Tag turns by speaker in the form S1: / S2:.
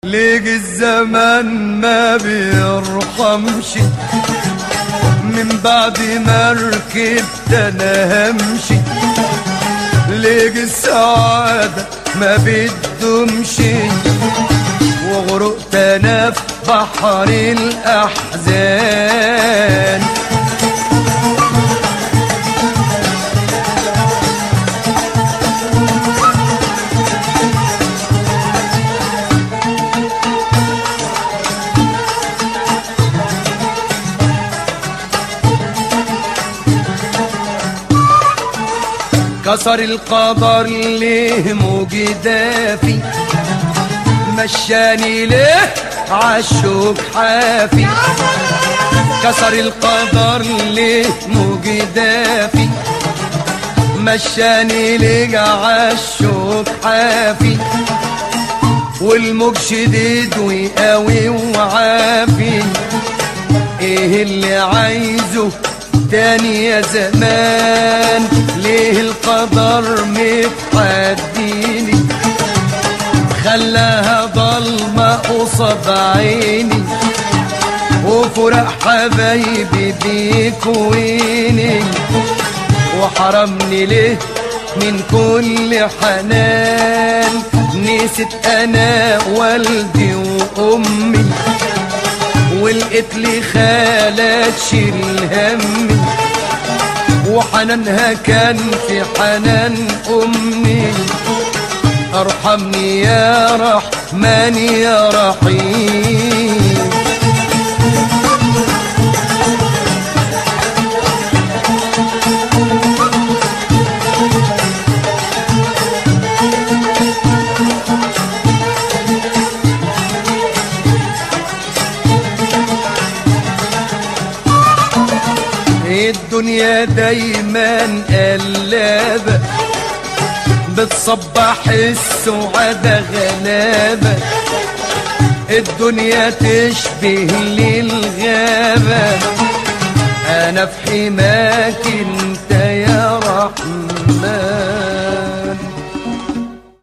S1: ليجي الزمان ما بيرحمش من بعد ما ركبت انا همشي ليجي السعادة ما بتدومش وغرقت انا في بحر الاحزان كسر القدر ليه موجدافي مشاني ليه عالشوك حافي كسر القدر ليه موجدافي مشاني ليه عالشوك حافي والموج شديد وقوي وعافي ايه اللي عايزه تاني يا زمان ليه القدر متحديني خلاها ضلمة قصاد عيني وفرق حبايبي بيكويني وحرمني ليه من كل حنان نسيت انا والدي وامي ولقيت لي خالة تشيل همي وحنانها كان في حنان امي ارحمني يا رحمن يا رحيم الدنيا دايما قلابة بتصبح السعادة غلابة الدنيا تشبه للغابة أنا في حماك انت يا رحمن